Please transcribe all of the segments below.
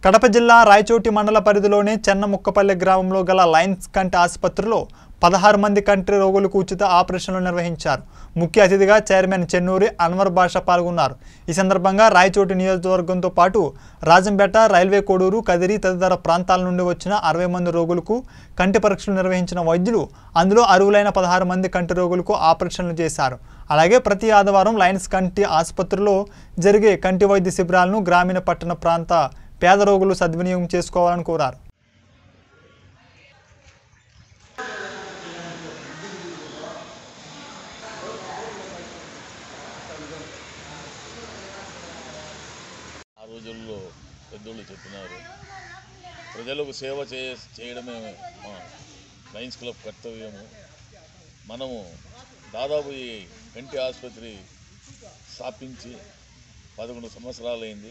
కడప జిల్లా రాయచోటి మండల పరిధిలోని చెన్నముక్కపల్లి గ్రామంలో గల లయన్స్ కంటి ఆసుపత్రిలో పదహారు మంది కంటి రోగులకు ఉచిత ఆపరేషన్లు నిర్వహించారు ముఖ్య అతిథిగా చైర్మన్ చెన్నూరి అన్వర్ బాషా పాల్గొన్నారు ఈ సందర్భంగా రాయచోటి నియోజకవర్గంతో పాటు రాజంపేట రైల్వే కోడూరు కదిరి తదితర ప్రాంతాల నుండి వచ్చిన అరవై మంది రోగులకు కంటి పరీక్షలు నిర్వహించిన వైద్యులు అందులో అరువులైన పదహారు మంది కంటి రోగులకు ఆపరేషన్లు చేశారు అలాగే ప్రతి ఆదివారం లయన్స్ కంటి ఆసుపత్రిలో జరిగే కంటి వైద్య శిబిరాలను గ్రామీణ పట్టణ ప్రాంత పేద రోగులు సద్వినియోగం చేసుకోవాలని కోరారు ఆ రోజుల్లో పెద్దోళ్ళు చెప్పినారు ప్రజలకు సేవ చే చేయడమే మా లయన్స్ క్లబ్ కర్తవ్యము మనము దాదాపు ఈ కంటి ఆసుపత్రి స్థాపించి పదకొండు సంవత్సరాలు అయింది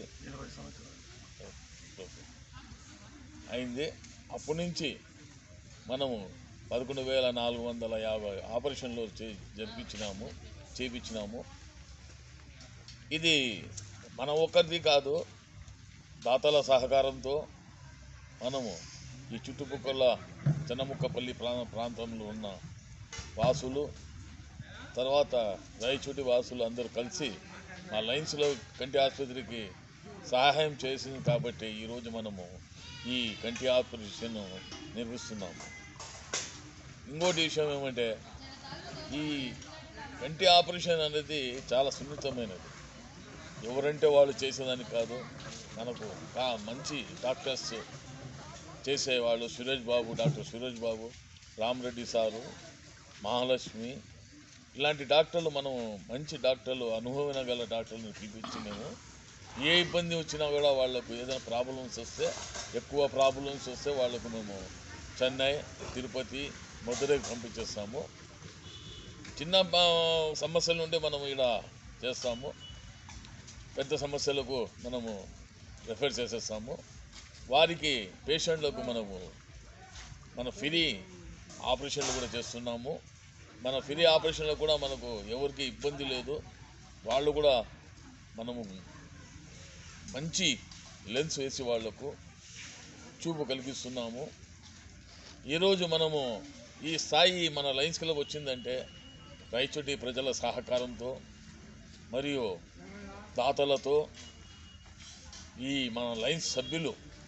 అయింది అప్పటి నుంచి మనము పదకొండు వేల నాలుగు వందల యాభై ఆపరేషన్లు చే జరిపించినాము చేపించినాము ఇది మన ఒక్కరిది కాదు దాతల సహకారంతో మనము ఈ చుట్టుపక్కల చెన్నముక్కపల్లి ప్రా ప్రాంతంలో ఉన్న వాసులు తర్వాత రాయచోటి వాసులు అందరూ కలిసి మా లైన్స్లో కంటి ఆసుపత్రికి సహాయం చేసింది కాబట్టి ఈరోజు మనము ఈ కంటి ఆపరేషన్ నిర్వహిస్తున్నాము ఇంకోటి విషయం ఏమంటే ఈ కంటి ఆపరేషన్ అనేది చాలా సున్నితమైనది ఎవరంటే వాళ్ళు చేసేదానికి కాదు మనకు కా- మంచి డాక్టర్స్ చేసేవాళ్ళు సురేష్ బాబు డాక్టర్ సురేష్ బాబు రామరెడ్డి సారు మహాలక్ష్మి ఇలాంటి డాక్టర్లు మనం మంచి డాక్టర్లు అనుభవం గల డాక్టర్లను పిలిపించి మేము ఏ ఇబ్బంది వచ్చినా కూడా వాళ్ళకు ఏదైనా ప్రాబ్లమ్స్ వస్తే ఎక్కువ ప్రాబ్లమ్స్ వస్తే వాళ్ళకు మేము చెన్నై తిరుపతి మధురైకి పంపించేస్తాము చిన్న ఆ, సమస్యల నుండి మనం ఇక్కడ చేస్తాము పెద్ద సమస్యలకు మనము రెఫర్ చేసేస్తాము వారికి పేషెంట్లకు మనము మన ఫ్రీ ఆపరేషన్లు కూడా చేస్తున్నాము మన ఫ్రీ ఆపరేషన్లో కూడా మనకు ఎవరికి ఇబ్బంది లేదు వాళ్ళు కూడా మనము మంచి లెన్స్ వేసి వాళ్లకు చూపు కలిగిస్తున్నాము ఈరోజు మనము ఈ స్థాయి మన లయన్స్ క్లబ్ వచ్చిందంటే రైచోటి ప్రజల సహకారంతో మరియు దాతలతో ఈ మన లైన్స్ సభ్యులు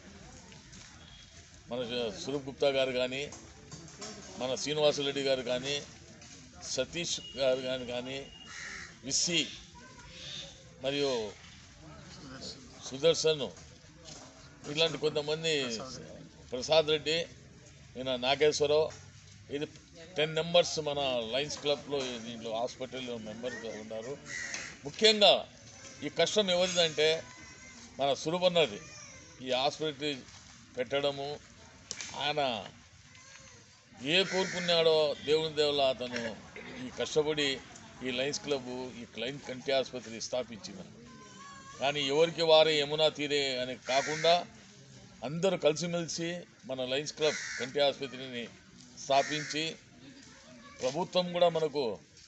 మన సురూప్ గుప్తా గారు కానీ మన శ్రీనివాసరెడ్డి గారు కానీ సతీష్ గారు కానీ కానీ విస్సి మరియు సుదర్శన్ ఇలాంటి కొంతమంది ప్రసాద్ రెడ్డి ఈయన నాగేశ్వరరావు ఇది టెన్ మెంబర్స్ మన లయన్స్ క్లబ్లో దీంట్లో హాస్పిటల్లో మెంబర్గా ఉన్నారు ముఖ్యంగా ఈ కష్టం ఎవరిదంటే మన సురభన్నది ఈ హాస్పిటల్ పెట్టడము ఆయన ఏ కోరుకున్నాడో దేవుని దేవుల అతను ఈ కష్టపడి ఈ లయన్స్ క్లబ్ ఈ క్లైన్ కంటి ఆసుపత్రి స్థాపించింది కానీ ఎవరికి వారే యమునా తీరే అని కాకుండా అందరూ కలిసిమెలిసి మన లయన్స్ క్లబ్ కంటి ఆసుపత్రిని స్థాపించి ప్రభుత్వం కూడా మనకు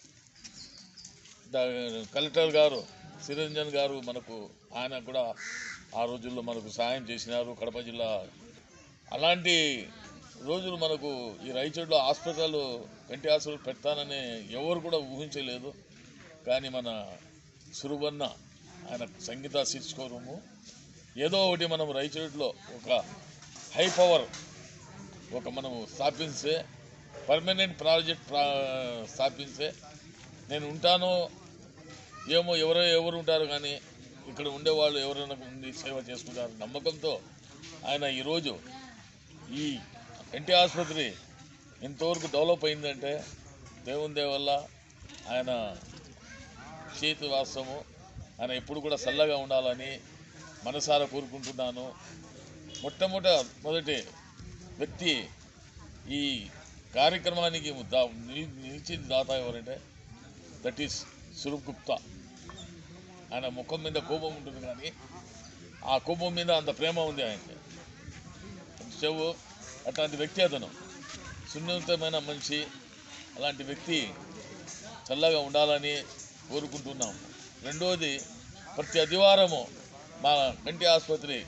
దా- కలెక్టర్ గారు సిరంజన్ గారు మనకు ఆయన కూడా ఆ రోజుల్లో మనకు సహాయం చేసినారు కడప జిల్లా అలాంటి రోజులు మనకు ఈ రైచోడ్లో హాస్పిటల్ కంటి హాస్పిటల్ పెడతానని ఎవరు కూడా ఊహించలేదు కానీ మన సురుబన్న ఆయన సంగీత శీర్చుకోరము ఏదో ఒకటి మనం రైచోడ్లో ఒక హై పవర్ ఒక మనము స్థాపిస్తే పర్మనెంట్ ప్రాజెక్ట్ ప్రా స్థాపిస్తే నేను ఉంటాను ఏమో ఎవరో ఎవరు ఉంటారు కానీ ఇక్కడ ఉండేవాళ్ళు ఎవరైనా ఉండి సేవ చేసుకుంటారు నమ్మకంతో ఆయన ఈరోజు ఈ ఎన్టీ ఆసుపత్రి ఎంతవరకు డెవలప్ అయిందంటే దేవుని దయ వల్ల ఆయన చేతి వాస్తవము ఆయన ఎప్పుడు కూడా చల్లగా ఉండాలని మనసారా కోరుకుంటున్నాను మొట్టమొదట మొదటి వ్యక్తి ఈ కార్యక్రమానికి దా ని- నిలిచిన దాత ఎవరంటే దట్ ఈస్ సురూప్ గుప్తా ఆయన ముఖం మీద కోపం ఉంటుంది కానీ ఆ కోపం మీద అంత ప్రేమ ఉంది ఆయనకి చెవు అట్లాంటి వ్యక్తి అతను సున్నితమైన మనిషి అలాంటి వ్యక్తి చల్లగా ఉండాలని కోరుకుంటున్నాము రెండోది ప్రతి ఆదివారము మా కంటి ఆసుపత్రి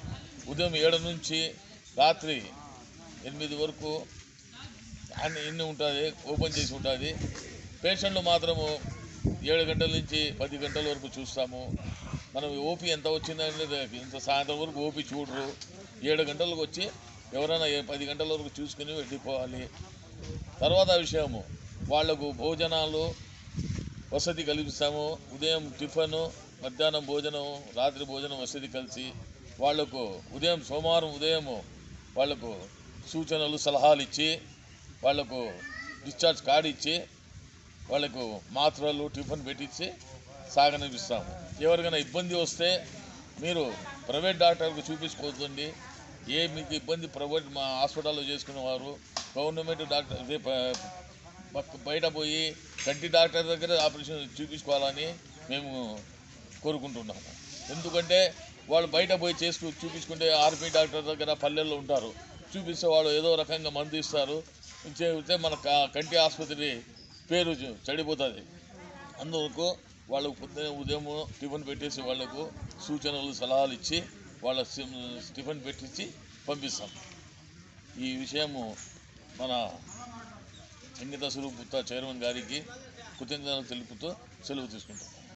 ఉదయం ఏడు నుంచి రాత్రి ఎనిమిది వరకు అన్ని ఎన్ని ఉంటుంది ఓపెన్ చేసి ఉంటుంది పేషెంట్లు మాత్రము ఏడు గంటల నుంచి పది గంటల వరకు చూస్తాము మనం ఓపీ ఎంత వచ్చిందనేది ఇంత సాయంత్రం వరకు ఓపీ చూడరు ఏడు గంటలకు వచ్చి ఎవరైనా ఏ- పది గంటల వరకు చూసుకుని వెళ్ళిపోవాలి తర్వాత విషయము వాళ్లకు భోజనాలు వసతి కల్పిస్తాము ఉదయం టిఫను మధ్యాహ్నం భోజనం రాత్రి భోజనం వసతి కలిసి వాళ్లకు ఉదయం సోమవారం ఉదయము వాళ్లకు సూచనలు సలహాలు ఇచ్చి వాళ్లకు డిశ్చార్జ్ కార్డు ఇచ్చి వాళ్ళకు మాత్రలు టిఫిన్ పెట్టించి సాగనిపిస్తాము ఎవరికైనా ఇబ్బంది వస్తే మీరు ప్రైవేట్ డాక్టర్కి చూపించుకోవద్దండి ఏ మీకు ఇబ్బంది ప్రైవేట్ మా హాస్పిటల్లో చేసుకునేవారు గవర్నమెంట్ డాక్టర్ రేపు పక్క బయట పోయి కంటి డాక్టర్ దగ్గర ఆపరేషన్ చూపించుకోవాలని మేము కోరుకుంటున్నాము ఎందుకంటే వాళ్ళు బయట పోయి చేసుకు చూపించుకుంటే ఆర్మీ డాక్టర్ దగ్గర పల్లెల్లో ఉంటారు చూపిస్తే వాళ్ళు ఏదో రకంగా మందు ఇస్తారు ఇచ్చే మన క- కంటి ఆసుపత్రి పేరు చె- చెడిపోతుంది అందువరకు వాళ్ళకు పొద్దున ఉదయం టిఫిన్ పెట్టేసి వాళ్ళకు సూచనలు సలహాలు ఇచ్చి వాళ్ళ సి- టిఫిన్ పెట్టించి పంపిస్తాం ఈ విషయము మన సంగీత స్వరూప్ గుప్తా చైర్మన్ గారికి కృతజ్ఞతలు తెలుపుతూ సెలవు తీసుకుంటాం